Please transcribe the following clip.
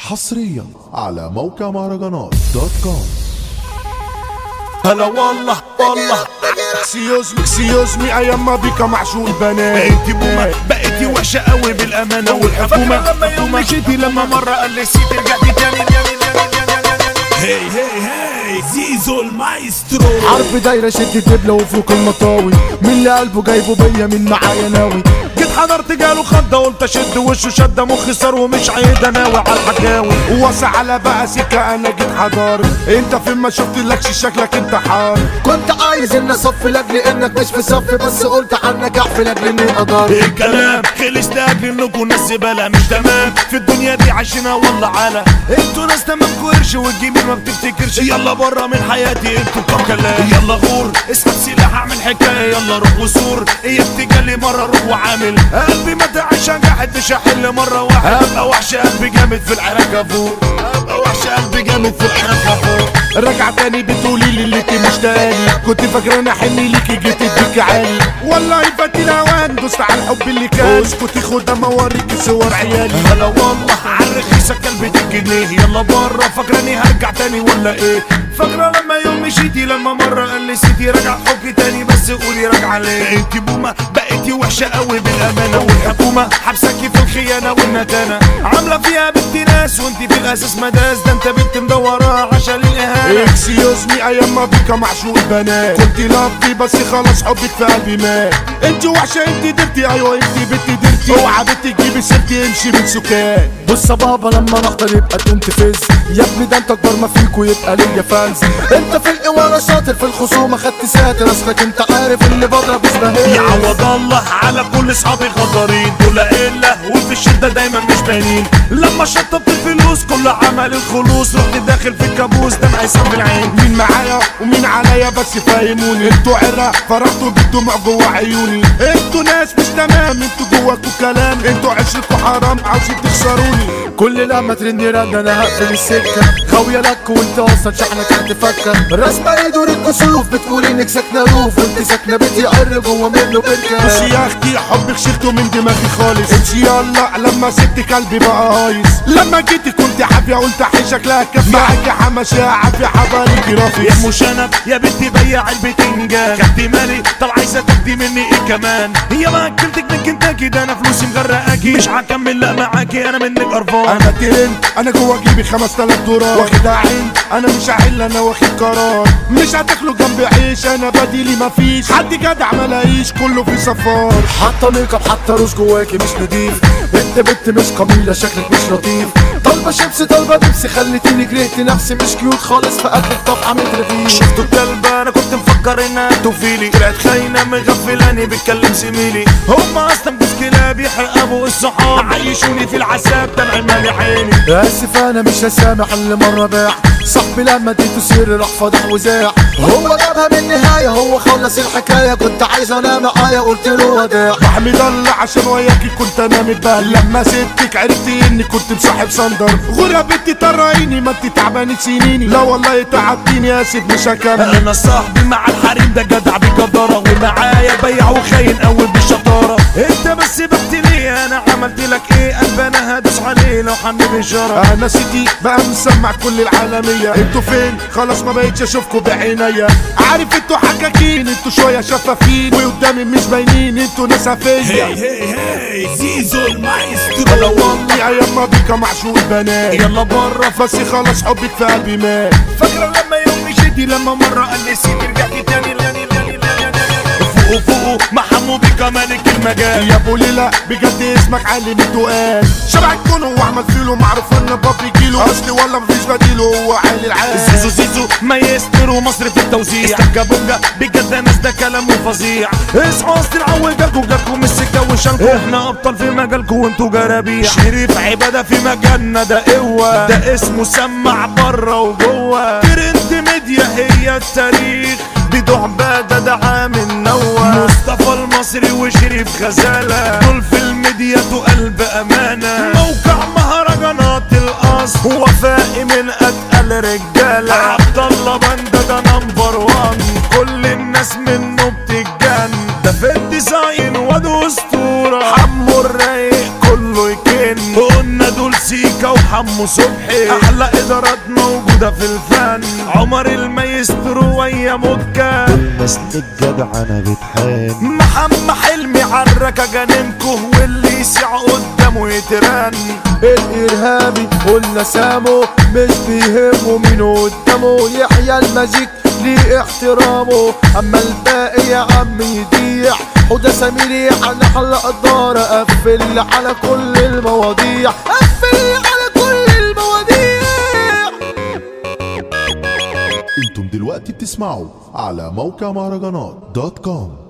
حصريا على موقع مهرجانات دوت كوم هلا والله والله اكسيوز مي اكسيوز مي ايام ما بيك معشوق البنات بقيتي بومة بقيتي وحشة قوي بالأمانة والحكومة لما يوم مشيتي لما مرة قال لي سيتي رجعتي تاني تاني تاني تاني تاني هي هي هي زيزو المايسترو حرب دايرة شد دبلة وفوق المطاوي من اللي قلبه جايبه بيا من معايا ناوي جيت حضرت جاله خضة قلت اشد وشه شدة مخي صار ومش عايد اناوي على الحكاوي ووسع على بقى سكة انا جيت حضاري انت فين ما شفت لكش شكلك انت حار كنت عايز ان اصف لاجل انك مش في صف بس قلت عنك احفي لاجل اني اقدر الكلام خلص لاجل انكم ناس زبالة مش تمام في الدنيا دي عايشينها والله عالة انتوا ناس تمام قرش والجميل ما بتفتكرش يلا بره من حياتي انتوا كم كلام يلا غور اسحب سلاح اعمل حكاية يلا روح وصور اياك تجلي مرة روح وعامل قلبي ما تعيش قاعد مش هحل مرة واحد ابقى وحش قلبي جامد في العراق افور ابقى وحش قلبي جامد في العراق افور رجع تاني بتقولي لي اللي انت مش تاني كنت فاكراني حني ليكي جيت اديك عالي والله فات الاوان دوست على الحب اللي كان اسكتي خد اما اوريكي صور عيالي هلا والله عالرخيصة كلبة الجنيه يلا بره فاكراني هرجع تاني ولا ايه فاكرة لما يوم مشيتي لما مرة قال لي سيتي راجع حبي تاني بس قولي راجعة ليه انتي بومة بقيتي وحشة قوي بالأمانة والحكومة حبسكي في الخيانة والندانة عاملة فيها بنت ناس وانتي في الأساس مداس ده انت بنت مدورة عشان الإهانة اكسيوز مي ايام ما بيك معشوق البنات كنت لافي بس خلاص حبك في قلبي مات انت وحشه انت درتي ايوه انت بنتي درتي اوعى بنتي تجيبي سيرتي امشي من سكان بص يا بابا لما نحضر يبقى تقوم تفز يا ابني ده انت اكبر ما فيك ويبقى ليا فانز انت في القوارة شاطر في الخصومة خدت ساتر اصلك انت عارف اللي بضرب اسمها يعوض الله على كل اصحابي غدارين دول الا وفي الشده دايما مش باينين لما شطبت الفلوس كل عمل الخلوص رحت داخل في الكابوس ده معيسان في العين مين معايا ومين عليا بس فاهموني انتوا عرة فرحتوا بالدموع جوا عيوني انتوا ناس مش تمام انتوا جواكوا كلام انتوا عشركوا حرام عاوزين تخسروني كل لما ترني رن انا هقفل السكة خاوية لك وانت اصلا شحنك هتفكر رسمة ايد وريد كسوف بتقول انك ساكنة روف وانت ساكنة بيتي قر جوه منه بركة بصي يا اختي حبك شلته من دماغي خالص امشي يلا لما سبت قلبي بقى هايص لما جيتي كنت حافية قلت حي شكلها كف معاكي حماشة عافية حضاري يا رافيس مشنب يا بنتي بيع البتنجان خدتي مالي طب عايزه تاخدي مني ايه كمان هي ما اكلتك من كنتاكي ده انا فلوسي مغرقاكي مش هكمل لا معاكي انا منك قرفان انا ترند انا جوا جيبي 5000 دولار واخد عين انا مش هحل انا واخد قرار مش هتاكلوا جنبي عيش انا بديلي مفيش حد جدع ملاقيش كله في صفار حاطة ميك اب حاطة روز جواكي مش نضيف انت بنت مش قبيلة شكلك مش لطيف طالبة شيبسي طالبة بيبسي خليتيني كرهت نفسي مش كيوت خالص في قلبك طبعا متر فيه شفتوا الكلبة انا كنت مفكر انها توفيلي طلعت خاينة مغفلاني بتكلم زميلي هم اصلا جوز كلاب يحرقبوا الصحاب عيشوني في العذاب ده العمال عيني اسف انا مش هسامح اللي مرة باع صاحبي لما اديته سر راح فضح وزاع هو جابها من النهاية هو خلص الحكاية كنت عايز انام معايا قلت له وداع بحمد الله عشان وياكي كنت انا متبهل لما سبتك عرفتي اني كنت مصاحب صندر غربتي طرقيني ما انت تعباني سنيني لا والله تعبتيني اسف مش هكمل انا صاحبي مع الحريم ده جدع بجدارة ومعايا بيع وخاين قوي بالشطارة انت بس بحت ليه انا عملت لك ايه قلب انا هدوس عليه لو حن بشارة انا سيدي بقى مسمع كل العالمية انتوا فين خلاص ما بقيتش اشوفكوا بعينيا عارف انتوا حكاكين انتوا شوية شفافين وقدامي مش باينين انتوا ناس هي فيا هي هي زيزو هلا المايسترو والله ايام ما بيك معشوق البنات يلا بره بس خلاص حبك في قلبي مات فاكرة لما يوم مشيتي لما مرة قال لي سيدي رجعتي تاني تاني تاني تاني تاني فوقوا فوقوا محمو بك مالك المجال يا ابو ليلى بجد اسمك علي من التقال شبع الكون واحمد فيلو معروف ان بابي جيلو اصلي والله مفيش بديله هو عالي العال زيزو زيزو ما يستروا مصر في التوزيع استكا بونجا بجد ناس ده كلامه فظيع اصحوا اصل العوي جالكوا جالكوا من السكه وشالكوا احنا ابطال في مجالكوا وانتوا جرابيع شريف عباده في مجالنا ده قوه ده اسمه سمع بره وجوه ترند ميديا هي التاريخ بدو عباده ده عامل نوه مصطفى المصري وشريف غزاله دول في الميديا قلب امانه موقع مهرجانات الاصل وفائي من اتقل رجاله عبد الله بندا ده نمبر وان كل الناس منه بتتجن ده في الديزاين وده اسطوره حمو الرايق كله يكن قلنا دول سيكا وحمو حمو صبحي احلى ادارات موجودة في الفن عمر المايسترو ويا مكة الناس الجدع انا بتحان محمد حلمي عركة جننكو واللي يسيع قدامه يترن الارهابي قلنا سامو مش بيهمه مين قدامه يحيى الماجيك ليه احترامه اما الباقي يا عم يضيع حوده سمير على حلقة الدار قفل على كل المواضيع قفل على كل المواضيع انتم دلوقتي بتسمعوا على موقع مهرجانات دوت كوم